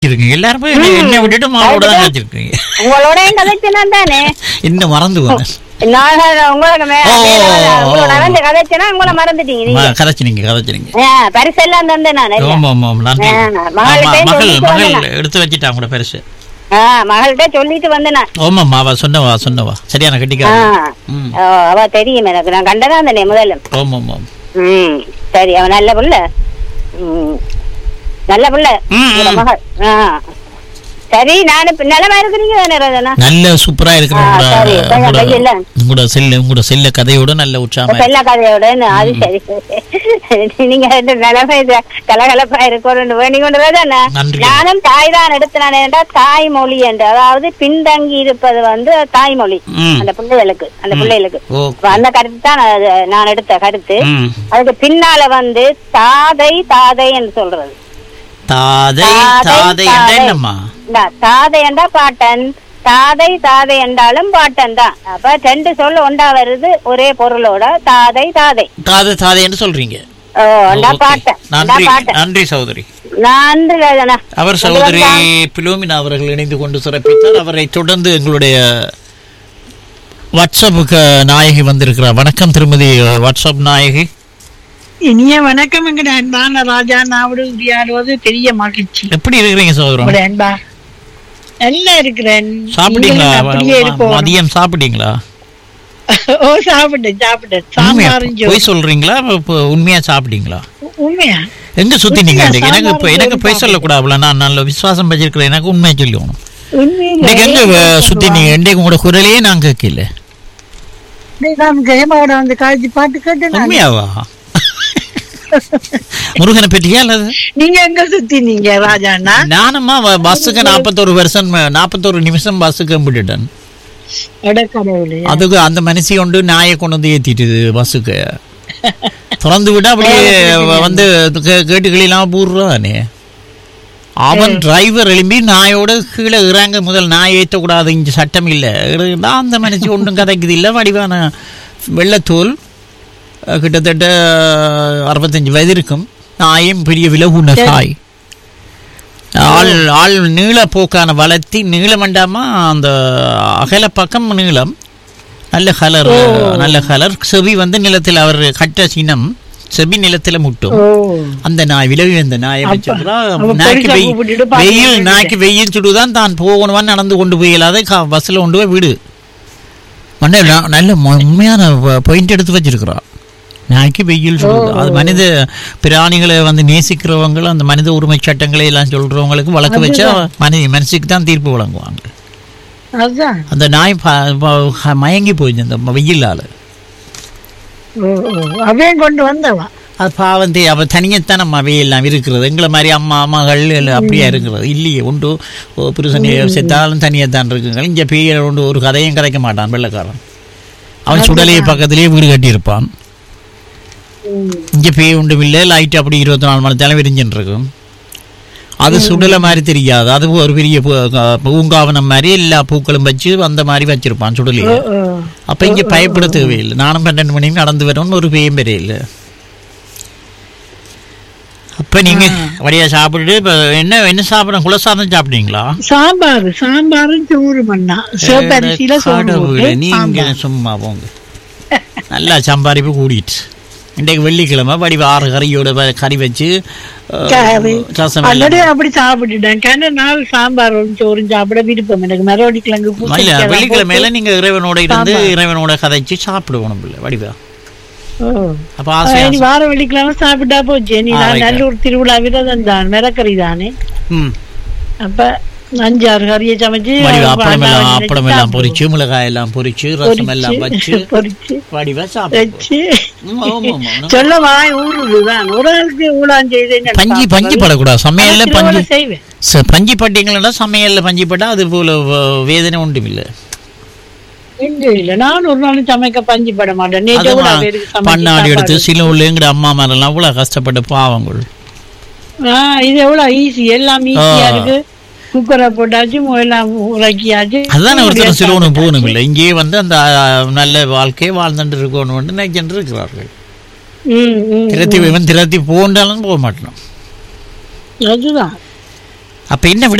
இருக்கீங்க எல்லாரும் போய் என்ன- என்னை விட்டுட்டு மாவோட தான் வச்சிருக்கீங்க உங்களோட கதைச்சினா தானே இன்னும் மறந்து போனேன் நான் உங்களுக்கு மே- ஓ, மேல ஓ, ஓ. உங்களை நடந்து கதைச்சேன்னா உங்களை மறந்துட்டீங்க நீங்க கதைச்சினீங்க கதைச்சினீங்க ஆ, பரிசெல்லாம் தந்தேன் நான் எல்லாம். ஆமா ஆமா ஆமா, நன்றி ஆ, ஆமா, மகள்கிட்ட மகள் சொல்லிட்டு மகள் வந்தேன். எடுத்து வச்சுட்டாங்க கூட பெருசு ஆ, மகள்கிட்ட சொல்லிட்டு வந்தேன் நான் ஆமாம்மா அவ சொன்னவா சொன்னவா சரியான ஆ. கட்டிக்கார ம் ஓ, அவ தெரியும் எனக்கு நான் கண்டதான் தானே முதல்ல ஆமா ஆமா ம் சரி அவன் நல்ல புள்ள ம் நல்ல புள்ள ம், உங்களோட ம். மகள் ஆ சரி நான் இப்ப நலமா இருக்கிறீங்க தானே ரோஜனா நல்ல சூப்பரா இருக்கிற ஆ, உங்களோட சரி, கொஞ்சம் உங்களோட- கையில. உங்களோட செல்ல உங்களோட செல்ல கதையோட நல்ல உற்சாகமா செல்ல கதையோட அது சரி நீங்க ரெண்டு நிலைமை இது கலகலப்பா இருக்கணும் வேண்டி கொண்டு வரதானே நன்றி. நானும் தாய் தான் எடுத்தேன் என்றால் தாய்மொழி என்று அதாவது பின்தங்கி இருப்பது வந்து தாய்மொழி ம். அந்த பிள்ளைகளுக்கு அந்த பிள்ளைகளுக்கு ஓ அப்ப அந்த கருத்து தான் நான் அது- நான் எடுத்த கருத்து ம் அதுக்கு பின்னால வந்து தாதை தாதை என்று சொல்றது தாதை தாதை, தாதை என்ற தாதை. என்னம்மா இந்த தாதை என்றா பாட்டன் தாதை தாதை என்றாலும் பாட்டன் தான் அப்ப ரெண்டு சொல் ஒண்டா வருது ஒரே பொருளோட தாதை தாதை தாதை தாதை என்று சொல்றீங்க ஓ ஒண்டா ஓகே. பாட்டன் ஒண்டா நன்றி பாட்டன் நன்றி சகோதரி நன்றி ராஜனா அவர் கொண்டு சகோதரி வந்தா- பிலோமினா அவர்கள் இணைந்து கொண்டு சிறப்பித்தார் அவரை தொடர்ந்து எங்களுடைய வாட்ஸ்அப்புக்கு நாயகி வந்திருக்கிறார் வணக்கம் திருமதி வாட்ஸ்அப் நாயகி இனிய வணக்கம் எங்கட அன்பான ராஜா நாவோடு உரையாடுவது பெரிய மகிழ்ச்சி எப்படி இருக்கிறீங்க சகோதரன் உங்களோட அன்பா நல்லா இருக்கிறேன் சாப்பிட்டீங்களா நீங்களும் அப்படியே ம- இருக்கணும். மதியம் சாப்பிட்டீங்களா ஓ சாப்பிட்டேன் சாப்பிட்டேன் உண்மையா சாம்பாரும் போய் சோறு. சொல்றீங்களா இப்ப உண்மையா சாப்பிட்டீங்களா உண்மையா எங்க சுத்தினீங்க உண்மையா, அன்றைக்கு? எனக்கு இப்ப சாம்பார் எனக்கு சோறு போய் சொல்லக்கூடாதுல நான் நல்ல விசுவாசம் வச்சிருக்கிறேன் எனக்கு உண்மையை சொல்லணும் உண்மையிலே இன்னைக்கு எங்க சொல்லுவா. சுத்தினீங்க இன்றைக்கு உங்களோட குரலையே நான் கேட்கல இன்னைக்கு நான் ஜெயமாவோட வந்து காய்ச்சி பாட்டு கேட்டேன் நான். உண்மையாவா முருகனை பற்றியா அல்லது நீங்க எங்க சுத்தினீங்க ராஜாண்ணா நானும்மா வ- பஸ்ஸுக்கு நாற்பத்தோரு வருஷம் நாற்பத்தோரு நிமிஷம் பஸ்ஸுக்கு விட்டுட்டேன் கடவுளே அதுக்கு அந்த மனுஷி கொண்டு நாயை கொண்டு வந்து ஏத்திட்டுது பஸ்ஸுக்கு திறந்து விட்டா அப்படியே வந்து கே- கேட்டுக்களெல்லாம் பூர்றானே அவன் டிரைவர் எழும்பி நாயோட கீழே இறாங்க முதல் நாய் ஏற்றக்கூடாது இங்கே சட்டம் இல்லை இறங்குனா அந்த மனுஷி ஒன்றும் கதைக்குது இல்லை வடிவான வெள்ளத்தோல் அஹ், கிட்டத்தட்ட அறுபத்தஞ்சு வயது இருக்கும் நாயும் பெரிய விலகுன காய் ஆள் ஆள் நீள போக்கான வளர்த்தி நீளம் வேண்டாமா அந்த அகல பக்கம் நீளம் நல்ல கலர் நல்ல கலர் செவி வந்து நிலத்தில் அவர் கட்ட சினம் செவி நிலத்துல முட்டும் ஓ அந்த நாய் விலகி வந்த நாயை வச்சிருக்கிறா அப்ப நாய்க்கு பெருசா வெய்- கூப்பிட்டுட்டு பாத்து வெயில் கூப்பிட்டு. நாய்க்கு வெயில் சுடுதான் தான் போகணுமான்னு நடந்து கொண்டு போயிடாத பஸ்ஸில் கொண்டு போய் விடு மண்ணே நா- நல்ல மு- உண்மையான பாயிண்ட் எடுத்து வச்சிருக்கிறா நாய்க்கு வெயில் சுடுது அது மனித பிராணிகளை வந்து நேசிக்கிறவங்க அந்த மனித உரிமை சட்டங்களை எல்லாம் சொல்றவங்களுக்கு வழக்கு வச்சா மனித மனசுக்கு தான் தீர்ப்பு வழங்குவாங்க அதுதான் அந்த நாய் ப- ப- மயங்கி போயிடுச்சு அந்த வெயிலால ஓ ஓ அவையும் கொண்டு வந்தவா அது பாவம் தே அவ தனியத்தான் நம்ம அவையெல்லாம் இருக்கிறது எங்களை மாதிரி அம்மா அம்மாகள் எல்லாம் அப்படியா இருக்கிறது இல்லையே உண்டு ஓ, புருஷன் செத்தாலும் தனியத்தான் இருக்குங்க இங்கே பெரிய உண்டு ஒரு கதையும் கதைக்க மாட்டான் வெள்ளைக்காரன் அவன் சுடலையை பக்கத்திலேயே வீடு கட்டியிருப்பான் இங்கே பேய் உண்டும் இல்லை லைட் அப்படி இருபத்தி நாலு மணி நேரம் விரிஞ்சுன்னு இருக்கும் அது சுடலை மாதிரி தெரியாது அது ஒரு பெரிய பூ- க- பூங்காவனம் மாதிரி எல்லா பூக்களும் வச்சு அந்த மாதிரி வச்சிருப்பான் சுடலையை ஓ அப்ப இங்க பயப்பட தேவையில்லை நானும் பன்னெண்டு மணிக்கு நடந்து வரணும்னு ஒரு பேயும் பெரியல அப்ப நீங்க வழியா சாப்பிட்டுட்டு இப்ப என்ன என்ன சாப்பிடணும் குலசாதம் சாப்பிட்டீங்களா சாம்பார் சாம்பாரும் சோறு மண்ணா சிவப்பரிசியில சோறு கடவுளே, போட்டு நீங்க சாம்பார். சும்மா போங்க நல்லா சம்பாரிப்பு கூடிட்டு இன்றைக்கு வெள்ளிக்கிழமை வடிவ ஆறு கறியோட வ- கறி வச்சு அஹ், கறி. ரசம் ஆல்ரெடி எல்லாம். அப்படி சாப்பிட்டுட்டேன் கண்ட நாள் சாம்பாரும் சோறும் சாப்பிட விருப்பம் எனக்கு மரவடி கிழங்கு இல்ல பூசணிக்காய் வெள்ளிக்கிழமையில போட்டு- நீங்க இறைவனோட இருந்து சாம்பார். இறைவனோட கதைச்சு சாப்பிடுவோம் பிள்ளை வடிவா ஓ. அப்ப ஆ, ஆசையா இனி வார வெள்ளிக்கிழமை சாப்பிட்டா போச்சு நீ ஆ, நான் right. நல்லூர் திருவிழா விரதம் தான் மிரக்கறி தானே ம் அப்ப அஞ்சாறு கறியை சமைச்சு வடிவா அது அப்பளம் எல்லாம் பாண்டா அப்பளம் வச்சு எல்லாம் சாப்பிடுவோம். பொரிச்சு மிளகாய் எல்லாம் பொரிச்சு ரசம் எல்லாம் வச்சு பொரிச்சு வடிவா சாப்பிடுவோம் வச்சு ம், ஆமா, ஆமா. சொல்ல வாய் ஊறுதுதான் ஒரு ஆளுக்கு ஊழான் செய்து பஞ்சி பஞ்சி படக்கூடாது சமையல்ல பஞ்சு செய்வேன் ச- பஞ்சு பட்டீங்களா சமையல்ல பஞ்சு பட்டா அது போல வ- வேதனை ஒன்றும் இல்ல இல்ல இல்ல நான் ஒரு நாளும் சமைக்க பஞ்சு பட மாட்டேன் நேற்று கூட அதுவும் அவருக்கு சமைச்சு பண்ணாடி எடுத்து சாப்பாடு. சில உள்ள எங்கட அம்மா மாதிரிலாம் அவ்வளவு கஷ்டப்பட்ட பாவங்கள் ஆ, இது எவ்வளவு ஈஸி எல்லாம் ஈஸியா ஆ. இருக்கு குக்கரை போட்டாச்சு மு- எல்லாம் உலக்கியாச்சு அதுதானே ஒருத்தர் சிலவனு போகணும் இல்லை இங்கேயே வந்து அந்த அ, நல்ல வாழ்க்கையை வாழ்ந்துட்டு இருக்கணும் நினைக்கின்ற இருக்கிறார்கள் ம், ம், திரத்தி இவன் திரத்தி போன்றாலும் போக மாட்டோம் அதுதான் அப்ப என்ன விட